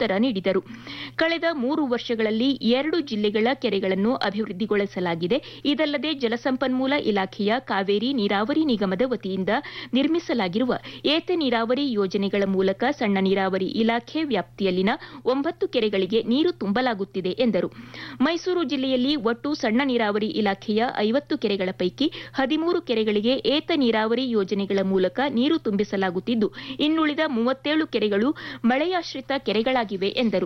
ಉತ್ತರ ನೀಡಿದರು ಕಳೆದ ಮೂರು ವರ್ಷಗಳಲ್ಲಿ ಎರಡು ಜಿಲ್ಲೆಗಳ ಕೆರೆಗಳನ್ನು ಅಭಿವೃದ್ಧಿಗೊಳಿಸಲಾಗಿದೆ ಇದಲ್ಲದೆ ಜಲಸಂಪನ್ಮೂಲ ಇಲಾಖೆಯ ಕಾವೇರಿ ನೀರಾವರಿ ನಿಗಮದ ವತಿಯಿಂದ ನಿರ್ಮಿಸಲಾಗಿರುವ ಏತ ನೀರಾವರಿ ಯೋಜನೆಗಳ ಮೂಲಕ ಸಣ್ಣ ನೀರಾವರಿ ಇಲಾಖೆ ವ್ಯಾಪ್ತಿಯಲ್ಲಿನ ಒಂಬತ್ತು ಕೆರೆಗಳಿಗೆ ನೀರು ತುಂಬಲಾಗುತ್ತಿದೆ ಎಂದರು ಮೈಸೂರು ಜಿಲ್ಲೆಯಲ್ಲಿ ಒಟ್ಟು ಸಣ್ಣ ನೀರಾವರಿ ಇಲಾಖೆಯ ಐವತ್ತು ಕೆರೆಗಳ ಪೈಕಿ ಹದಿಮೂರು ಕೆರೆಗಳಿಗೆ ಏತ ನೀರಾವರಿ ಯೋಜನೆಗಳ ಮೂಲಕ ನೀರು ತುಂಬಿಸಲಾಗುತ್ತಿದ್ದು ಇನ್ನುಳಿದ ಮೂವತ್ತೇಳು ಕೆರೆಗಳು ಮಳೆಯಾಶ್ರಿತ ಕೆರೆಗಳಾಗಿವೆ ಎಂದರು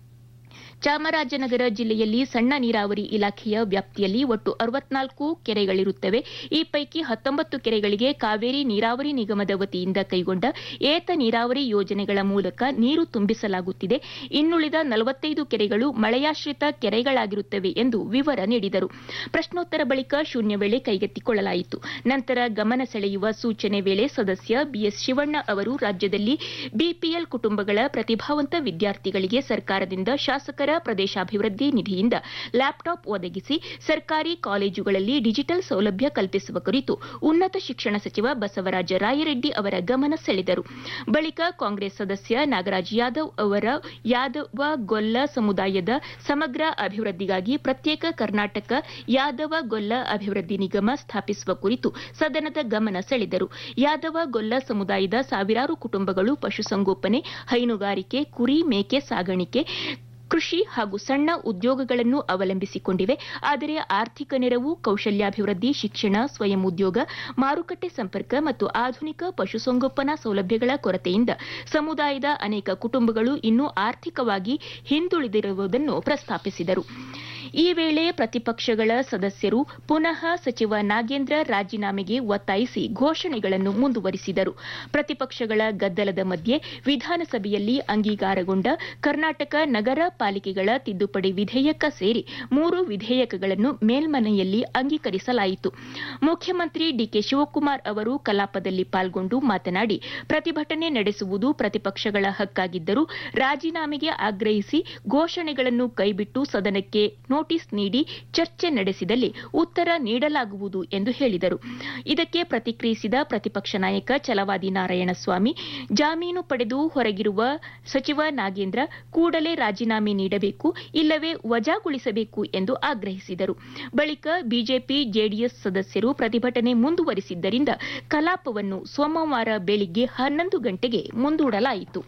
ಚಾಮರಾಜನಗರ ಜಿಲ್ಲೆಯಲ್ಲಿ ಸಣ್ಣ ನೀರಾವರಿ ಇಲಾಖೆಯ ವ್ಯಾಪ್ತಿಯಲ್ಲಿ ಒಟ್ಟು ಅರವತ್ನಾಲ್ಕು ಕೆರೆಗಳಿರುತ್ತವೆ ಈ ಪೈಕಿ ಹತ್ತೊಂಬತ್ತು ಕೆರೆಗಳಿಗೆ ಕಾವೇರಿ ನೀರಾವರಿ ನಿಗಮದ ವತಿಯಿಂದ ಕೈಗೊಂಡ ಏತ ನೀರಾವರಿ ಯೋಜನೆಗಳ ಮೂಲಕ ನೀರು ತುಂಬಿಸಲಾಗುತ್ತಿದೆ ಇನ್ನುಳಿದ ನಲವತ್ತೈದು ಕೆರೆಗಳು ಮಳೆಯಾಶ್ರಿತ ಕೆರೆಗಳಾಗಿರುತ್ತವೆ ಎಂದು ವಿವರ ನೀಡಿದರು ಪ್ರಶ್ನೋತ್ತರ ಬಳಿಕ ಶೂನ್ಯ ವೇಳೆ ಕೈಗೆತ್ತಿಕೊಳ್ಳಲಾಯಿತು ನಂತರ ಗಮನ ಸೆಳೆಯುವ ಸೂಚನೆ ವೇಳೆ ಸದಸ್ಯ ಬಿಎಸ್ ಶಿವಣ್ಣ ಅವರು ರಾಜ್ಯದಲ್ಲಿ ಬಿಪಿಎಲ್ ಕುಟುಂಬಗಳ ಪ್ರತಿಭಾವಂತ ವಿದ್ಯಾರ್ಥಿಗಳಿಗೆ ಸರ್ಕಾರದಿಂದ ಶಾಸಕರ ಪ್ರದೇಶಾಭಿವೃದ್ಧಿ ನಿಧಿಯಿಂದ ಲ್ಯಾಪ್ಟಾಪ್ ಒದಗಿಸಿ ಸರ್ಕಾರಿ ಕಾಲೇಜುಗಳಲ್ಲಿ ಡಿಜಿಟಲ್ ಸೌಲಭ್ಯ ಕಲ್ಪಿಸುವ ಕುರಿತು ಉನ್ನತ ಶಿಕ್ಷಣ ಸಚಿವ ಬಸವರಾಜ ರಾಯರೆಡ್ಡಿ ಅವರ ಗಮನ ಸೆಳೆದರು ಬಳಿಕ ಕಾಂಗ್ರೆಸ್ ಸದಸ್ಯ ನಾಗರಾಜ್ ಯಾದವ್ ಅವರ ಯಾದವ ಗೊಲ್ಲ ಸಮುದಾಯದ ಸಮಗ್ರ ಅಭಿವೃದ್ಧಿಗಾಗಿ ಪ್ರತ್ಯೇಕ ಕರ್ನಾಟಕ ಯಾದವ ಗೊಲ್ಲ ಅಭಿವೃದ್ಧಿ ನಿಗಮ ಸ್ಥಾಪಿಸುವ ಕುರಿತು ಸದನದ ಗಮನ ಸೆಳೆದರು ಯಾದವ ಗೊಲ್ಲ ಸಮುದಾಯದ ಸಾವಿರಾರು ಕುಟುಂಬಗಳು ಪಶುಸಂಗೋಪನೆ ಹೈನುಗಾರಿಕೆ ಕುರಿ ಮೇಕೆ ಸಾಗಾಣಿಕೆ ಕೃಷಿ ಹಾಗೂ ಸಣ್ಣ ಉದ್ಯೋಗಗಳನ್ನು ಅವಲಂಬಿಸಿಕೊಂಡಿವೆ ಆದರೆ ಆರ್ಥಿಕ ನೆರವು ಕೌಶಲ್ಯಾಭಿವೃದ್ಧಿ ಶಿಕ್ಷಣ ಸ್ವಯಂ ಉದ್ಯೋಗ ಮಾರುಕಟ್ಟೆ ಸಂಪರ್ಕ ಮತ್ತು ಆಧುನಿಕ ಪಶುಸಂಗೋಪನಾ ಸೌಲಭ್ಯಗಳ ಕೊರತೆಯಿಂದ ಸಮುದಾಯದ ಅನೇಕ ಕುಟುಂಬಗಳು ಇನ್ನೂ ಆರ್ಥಿಕವಾಗಿ ಹಿಂದುಳಿದಿರುವುದನ್ನು ಪ್ರಸ್ತಾಪಿಸಿದರು ಈ ವೇಳೆ ಪ್ರತಿಪಕ್ಷಗಳ ಸದಸ್ಯರು ಪುನಃ ಸಚಿವ ನಾಗೇಂದ್ರ ರಾಜೀನಾಮೆಗೆ ಒತ್ತಾಯಿಸಿ ಘೋಷಣೆಗಳನ್ನು ಮುಂದುವರಿಸಿದರು ಪ್ರತಿಪಕ್ಷಗಳ ಗದ್ದಲದ ಮಧ್ಯೆ ವಿಧಾನಸಭೆಯಲ್ಲಿ ಅಂಗೀಕಾರಗೊಂಡ ಕರ್ನಾಟಕ ನಗರ ಪಾಲಿಕೆಗಳ ತಿದ್ದುಪಡಿ ವಿಧೇಯಕ ಸೇರಿ ಮೂರು ವಿಧೇಯಕಗಳನ್ನು ಮೇಲ್ಮನೆಯಲ್ಲಿ ಅಂಗೀಕರಿಸಲಾಯಿತು ಮುಖ್ಯಮಂತ್ರಿ ಡಿಕೆ ಶಿವಕುಮಾರ್ ಅವರು ಕಲಾಪದಲ್ಲಿ ಪಾಲ್ಗೊಂಡು ಮಾತನಾಡಿ ಪ್ರತಿಭಟನೆ ನಡೆಸುವುದು ಪ್ರತಿಪಕ್ಷಗಳ ಹಕ್ಕಾಗಿದ್ದರೂ ರಾಜೀನಾಮೆಗೆ ಆಗ್ರಹಿಸಿ ಘೋಷಣೆಗಳನ್ನು ಕೈಬಿಟ್ಟು ಸದನಕ್ಕೆ ನೋಟಿಸ್ ನೀಡಿ ಚರ್ಚೆ ನಡೆಸಿದಲ್ಲಿ ಉತ್ತರ ನೀಡಲಾಗುವುದು ಎಂದು ಹೇಳಿದರು ಇದಕ್ಕೆ ಪ್ರತಿಕ್ರಿಯಿಸಿದ ಪ್ರತಿಪಕ್ಷ ನಾಯಕ ಛಲವಾದಿ ನಾರಾಯಣಸ್ವಾಮಿ ಜಾಮೀನು ಪಡೆದು ಹೊರಗಿರುವ ಸಚಿವ ನಾಗೇಂದ್ರ ಕೂಡಲೇ ರಾಜೀನಾಮೆ ನೀಡಬೇಕು ಇಲ್ಲವೇ ವಜಾಗೊಳಿಸಬೇಕು ಎಂದು ಆಗ್ರಹಿಸಿದರು ಬಳಿಕ ಬಿಜೆಪಿ ಜೆಡಿಎಸ್ ಸದಸ್ಯರು ಪ್ರತಿಭಟನೆ ಮುಂದುವರಿಸಿದ್ದರಿಂದ ಕಲಾಪವನ್ನು ಸೋಮವಾರ ಬೆಳಿಗ್ಗೆ ಹನ್ನೊಂದು ಗಂಟೆಗೆ ಮುಂದೂಡಲಾಯಿತು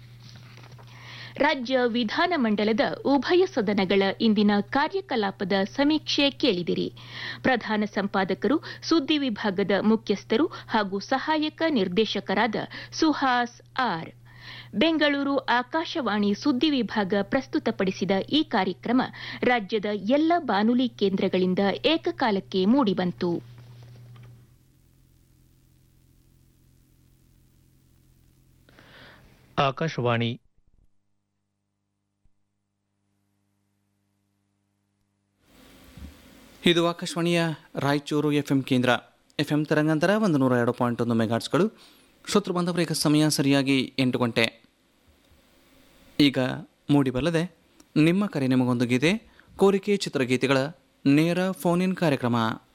ರಾಜ್ಯ ವಿಧಾನಮಂಡಲದ ಉಭಯ ಸದನಗಳ ಇಂದಿನ ಕಾರ್ಯಕಲಾಪದ ಸಮೀಕ್ಷೆ ಕೇಳಿದಿರಿ ಪ್ರಧಾನ ಸಂಪಾದಕರು ಸುದ್ದಿ ವಿಭಾಗದ ಮುಖ್ಯಸ್ಥರು ಹಾಗೂ ಸಹಾಯಕ ನಿರ್ದೇಶಕರಾದ ಸುಹಾಸ್ ಆರ್ ಬೆಂಗಳೂರು ಆಕಾಶವಾಣಿ ಸುದ್ದಿ ವಿಭಾಗ ಪ್ರಸ್ತುತಪಡಿಸಿದ ಈ ಕಾರ್ಯಕ್ರಮ ರಾಜ್ಯದ ಎಲ್ಲ ಬಾನುಲಿ ಕೇಂದ್ರಗಳಿಂದ ಏಕಕಾಲಕ್ಕೆ ಮೂಡಿಬಂತು ಆಕಾಶವಾಣಿ ಇದು ಆಕಾಶವಾಣಿಯ ರಾಯಚೂರು ಎಫ್ ಎಂ ಕೇಂದ್ರ ಎಫ್ ಎಂ ತರಂಗಾಂತರ ಒಂದು ನೂರ ಎರಡು ಪಾಯಿಂಟ್ ಒಂದು ಮೆಗಾಟ್ಸ್ಗಳು ಶ್ರೋತೃ ಬಾಂಧವರಿಗೆ ಸಮಯ ಸರಿಯಾಗಿ ಎಂಟು ಗಂಟೆ ಈಗ ಮೂಡಿಬಲ್ಲದೆ ನಿಮ್ಮ ಕರೆ ನಿಮಗೊಂದು ಗೀತೆ ಕೋರಿಕೆ ಚಿತ್ರಗೀತೆಗಳ ನೇರ ಫೋನ್ ಇನ್ ಕಾರ್ಯಕ್ರಮ